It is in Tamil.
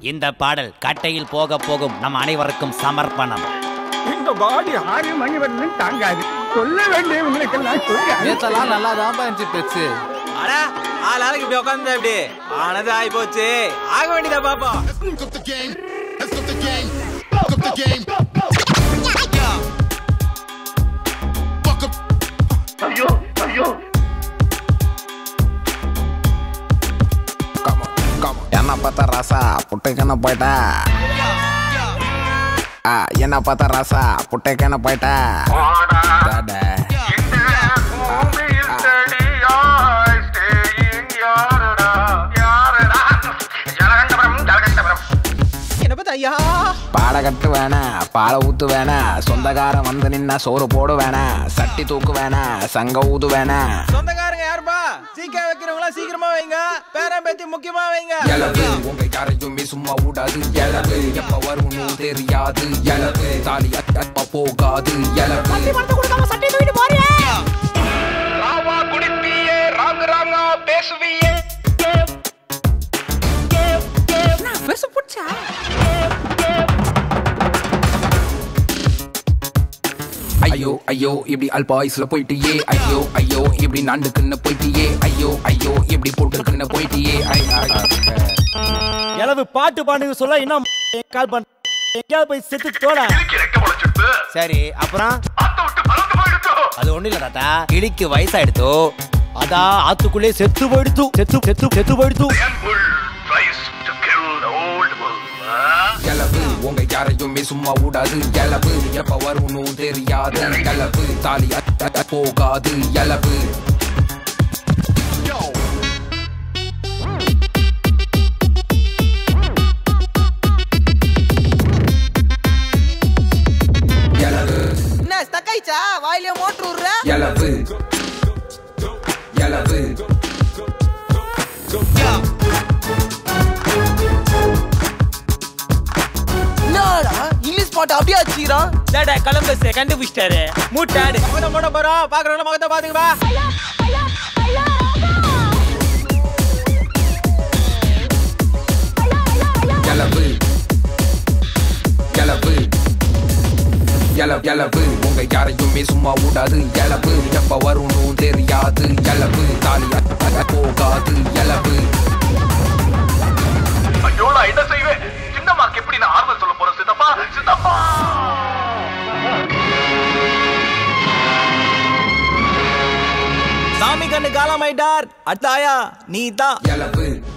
இந்த பாடல் கட்டையில் போக போகும் நம் அனைவருக்கும் சமர்ப்பணம் இந்த பாடி ஆறு மணி வரணும் தாங்காது சொல்ல வேண்டியவங்களுக்கெல்லாம் சொல்ல நேத்தெல்லாம் நல்லா தான் இருந்துச்சு பேச்சு அட ஆள் ஆளுக்கு இப்படி உட்காந்து இப்படி ஆனது ஆகி போச்சு ஆக வேண்டியதா பாப்போம் Let's cook the game. Let's cook the game. Cook the game. Fuck up. என்ன பார்த்தா ராசா புட்டைக்கான போயிட்டா ஆ, என்ன பார்த்தா ராசா புட்டைக்கான போயிட்டா டாடா. என்ன பார்த்தா ஐயா பாலை கட்டு வேணா பாலை ஊத்து வேணா சொந்தக்காரன் வந்து நின்னா சோறு போடு வேணா சட்டி தூக்கு வேணா சங்க ஊது வேணா சொந்தக்காரங்க யாருப்பா சீக்கிரம் வைக்கிறவங்களா சீக்கிரமா வைங்க பேரன் பேத்தி முக்கியமா வைங்க எலவு உங்க யாரையுமே சும்மா விடாது எலவு எப்ப வரும்னு தெரியாது எலவு தாலி அப்ப போகாது எலவு ஐயோ ஐயோ இப்படி அல்பாயுஸ்ல போயிட்டியே ஐயோ ஐயோ இப்படி நாண்டுக்குன்னு போயிட்டியே ஐயோ ஐயோ இப்படி போட்டுக்குன்னு போயிட்டியே ஐ, ஐ, ஐ. எளவு பாட்டு பாடுங்க சொல்ல இன்னும் கால் பண்ண எங்கேயாவது போய் செத்து தோட சரி அப்புறம் அது ஒண்ணு இல்ல தாத்தா கிளிக்கு வயசாயிடுத்தோ அதான் ஆத்துக்குள்ளே செத்து போயிடுத்து செத்து செத்து செத்து போயிடுத்து எலவு உங்க யாரையுமே சும்மா விடாது எலவு எப்ப வரும்னு தெரியாது எலவு தாலி அ- போகாது எலவு எலவு என்ன ஸ்டக் ஆயிச்சா வாயிலே மோட்டர் விடுற எலவு எலவு என்னடா இங்கிலீஷ் பாட்டு அப்படியே வச்சுக்கிறான் டேடா கலம்பஸ் கண்டுபிடிச்சிட்டாரு மூட்டாடு முகத்தை போட போறோம் பாக்குறவங்க முகத்தை பாத்துங்க வா எலவு எலவு எலவு எலவு உங்க யாரையுமே சும்மா விடாது எலவு எப்ப வரும்னு தெரியாது எலவு தாலி அ- போகாது எலவு ஐயோ நான் என்ன செய்வேன் சின்னம்மாக்கு எப்படி நான் ஆறுதல் சொல்ல போறேன் சித்தப்பா சித்தப்பா சாமி கண்ணு காலமாயிட்டார் அடுத்த ஆயா நீ தான் எலவு